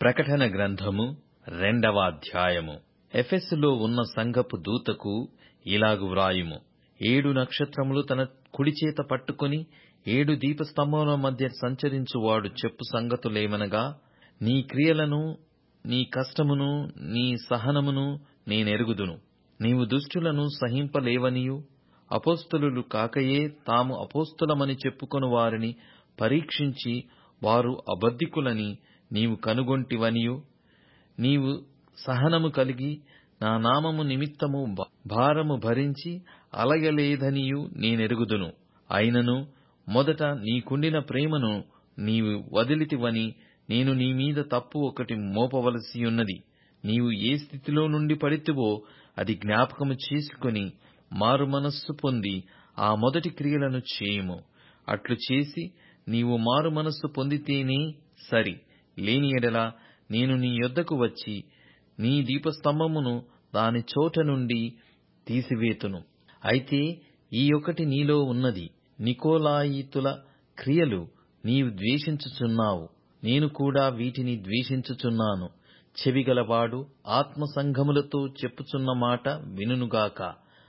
ప్రకటన గ్రంథము రెండవ అధ్యాయము ఎఫెసులో ఉన్న సంఘపు దూతకు ఇలాగు వ్రాయుము ఏడు నక్షత్రములు తన కుడిచేత పట్టుకొని ఏడు దీపస్తంభముల మధ్య సంచరించువాడు చెప్పు సంగతులేమనగా నీ క్రియలను నీ కష్టమును నీ సహనమును నేనెరుగుదును నీవు దుష్టులను సహింపలేవనియు అపోస్తలులు కాకయే తాము అపోస్తలమని చెప్పుకొను వారిని పరీక్షించి వారు అబద్ధికులని నీవు కనుగొంటివనియు నీవు సహనము కలిగి నా నామము నిమిత్తము భారము భరించి అలయలేదనియు నేనెరుగుదును అయినను మొదట నీకుండిన ప్రేమను నీవు వదిలితివని నేను నీ మీద తప్పు ఒకటి మోపవలసియున్నది నీవు ఏ స్థితిలో నుండి పడితివో అది జ్ఞాపకము చేసుకొని మారుమనస్సు పొంది ఆ మొదటి క్రియలను చేయుము అట్లు చేసి నీవు మారుమనస్సు పొందితేనే సరి లేని ఎడల నేను నీ యొద్దకు వచ్చి నీ దీపస్తంభమును దాని చోట నుండి తీసివేతును అయితే ఈ ఒకటి నీలో ఉన్నది నికోలాయితుల క్రియలు నీవు ద్వేషించుచున్నావు నేను కూడా వీటిని ద్వేషించుచున్నాను చెవిగలవాడు ఆత్మ సంఘములతో చెప్పుచున్న మాట వినుగాక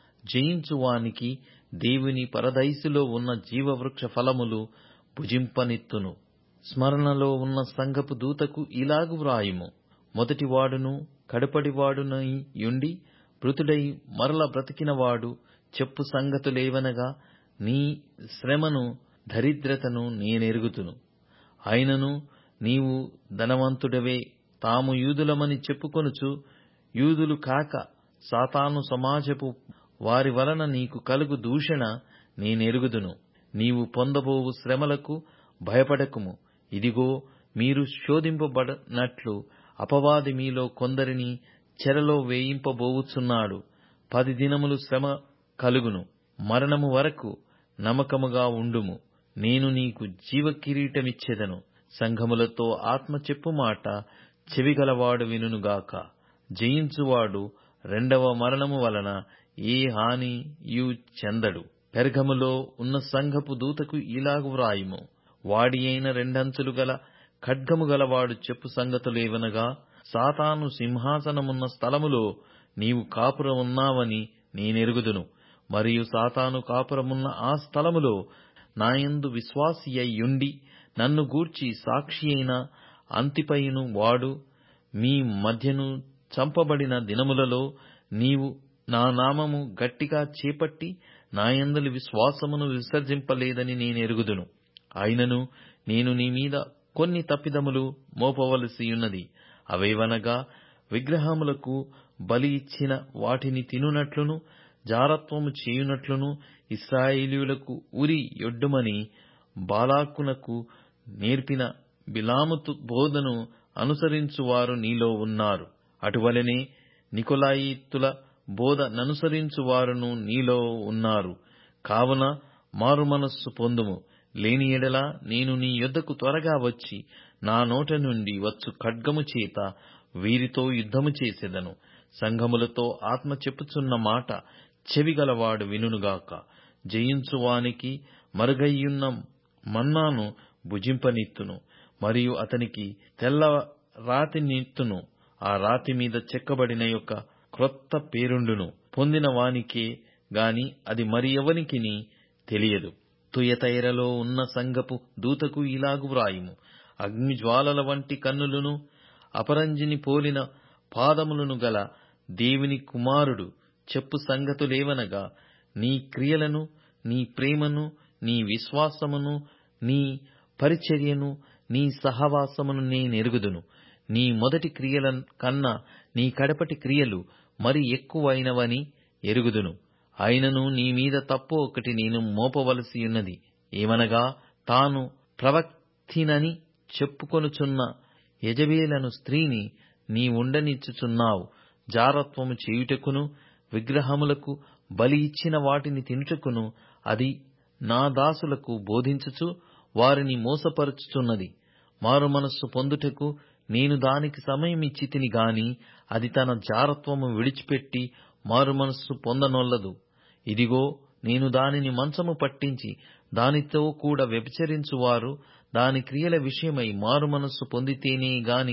జయించువానికి దేవుని పరదైసులో ఉన్న జీవవృక్ష ఫలములు భుజింపనిత్తును స్మరణలో ఉన్న సంఘపు దూతకు ఇలాగు వ్రాయుము మొదటివాడును కడపడివాడునై యుండి మృతుడై మరల బ్రతికినవాడు చెప్పు సంగతులేవనగా నీ శ్రమను దరిద్రతను నేనెరుగుతును అయినను నీవు ధనవంతుడవే తాము యూదులమని చెప్పుకొనుచు యూదులు కాక సాతాను సమాజపు వారి వలన నీకు కలుగు దూషణ నేనెరుగుదును నీవు పొందబోవు శ్రమలకు భయపడకుము ఇదిగో మీరు శోధింపబడనట్లు అపవాది మీలో కొందరిని చెరలో వేయింపబోవుచున్నాడు పది దినములు శ్రమ కలుగును మరణము వరకు నమ్మకముగా ఉండుము నేను నీకు జీవ కిరీటమిచ్చెదను సంఘములతో ఆత్మ చెప్పు మాట చెవిగలవాడు వినుగాక జయించువాడు రెండవ మరణము వలన ఏ హానియు చెందడు పెర్గములో ఉన్న సంఘపు దూతకు ఇలాగు వ్రాయుము వాడి అయిన రెండంచులు గల ఖడ్గము గలవాడు చెప్పు సంగతులేవనగా సాతాను సింహాసనమున్న స్థలములో నీవు కాపురమున్నావని నేనెరుగుదును మరియు సాతాను కాపురమున్న ఆ స్థలములో నాయందు విశ్వాసి అయ్యుండి నన్ను గూర్చి సాక్షి అయిన అంతిపైను వాడు మీ మధ్యను చంపబడిన దినములలో నీవు నా నామము గట్టిగా చేపట్టి నాయందలి విశ్వాసమును విసర్జింపలేదని నేనెరుగుదును అయినను నేను నీ మీద కొన్ని తప్పిదములు మోపవలసియున్నది అవేవనగా విగ్రహములకు బలి ఇచ్చిన వాటిని తినునట్లును జారత్వము చేయునట్లును ఇస్రాయేలీయులకు ఉరి యొడ్డుమని బాలాకునకు నేర్పిన బిలాముతు బోధను అనుసరించువారు నీలో ఉన్నారు అటువలనే నికొలాయితుల బోధ ననుసరించువారును నీలో ఉన్నారు కావున మారుమనస్సు పొందుము లేని ఎడల నేను నీ యొద్దకు త్వరగా వచ్చి నా నోట నుండి వచ్చు ఖడ్గము చేత వీరితో యుద్ధము చేసేదను సంఘములతో ఆత్మ చెప్పుచున్న మాట చెవిగలవాడు వినుగాక జయించువానికి మరుగయ్యున్న మన్నాను భుజింపనిత్తును మరియు అతనికి తెల్ల రాతినిత్తును ఆ రాతి మీద చెక్కబడిన యొక్క క్రొత్త పేరుండును పొందిన వానికే గాని అది మరి ఎవనికిని తెలియదు తుయతైరలో ఉన్న సంగపు దూతకు ఇలాగు వ్రాయుము అగ్నిజ్వాలల వంటి కన్నులను అపరంజిని పోలిన పాదములను గల దేవుని కుమారుడు చెప్పు సంగతులేవనగా నీ క్రియలను నీ ప్రేమను నీ విశ్వాసమును నీ పరిచర్యను నీ సహవాసమును నేనెరుగుదును నీ మొదటి క్రియల కన్నా నీ కడపటి క్రియలు మరి ఎక్కువైనవని ఎరుగుదును అయినను నీ మీద తప్పు ఒకటి నేను మోపవలసియున్నది ఏమనగా తాను ప్రవక్తినని చెప్పుకొనుచున్న యజబేలను స్త్రీని నీ ఉండనిచ్చుచున్నావు జారత్వము చేయుటకును విగ్రహములకు బలి ఇచ్చిన వాటిని తినుటకును అది నా దాసులకు బోధించుచు వారిని మోసపరుచుచున్నది మారు మనస్సు పొందుటకు నేను దానికి సమయమిచ్చితిని గాని అది తన జారత్వము విడిచిపెట్టి మారు మనస్సు పొందనొల్లదు ఇదిగో నేను దానిని మంచము పట్టించి దానితో కూడా వ్యభిచరించువారు దాని క్రియల విషయమై మారుమనస్సు పొందితేనే గాని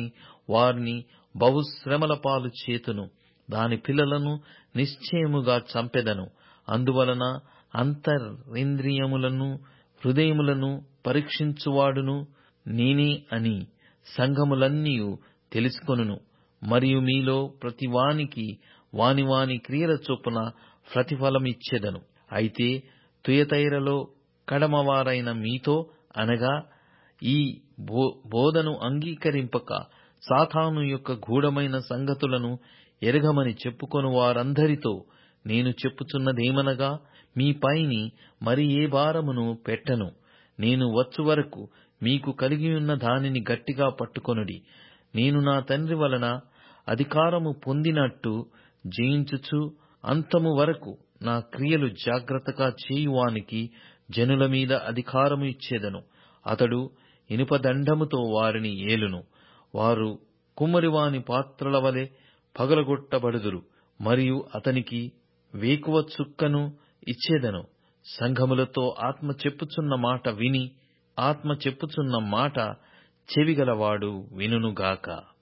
వారిని బహుశ్రమల పాలు చేతును దాని పిల్లలను నిశ్చయముగా చంపెదను అందువలన అంతరింద్రియములను హృదయములను పరీక్షించువాడును నేనే అని సంఘములన్నీయు తెలుసుకొనును మరియు మీలో ప్రతి వానికి వాని వాని క్రియల చొప్పున ప్రతిఫలమిచ్చెదను అయితే తుయతైరలో కడమవారైన మీతో అనగా ఈ బోధను అంగీకరింపక సాతాను యొక్క గూఢమైన సంగతులను ఎరగమని చెప్పుకొను వారందరితో నేను చెప్పుచున్నదేమనగా మీ పైని మరి ఏ భారమును పెట్టను నేను వచ్చు వరకు మీకు కలిగియున్న దానిని గట్టిగా పట్టుకొనుడి నేను నా తండ్రి వలన అధికారము పొందినట్టు జయించుచు అంతము వరకు నా క్రియలు జాగ్రత్తగా చేయువానికి జనుల మీద అధికారము ఇచ్చేదను అతడు ఇనుపదండముతో వారిని ఏలును వారు కుమ్మరివాని పాత్రల వలె పగలగొట్టబడుదురు మరియు అతనికి వేకువ చుక్కను ఇచ్చేదను సంఘములతో ఆత్మ చెప్పుచున్న మాట విని ఆత్మ చెప్పుచున్న మాట చెవిగలవాడు వినుగాక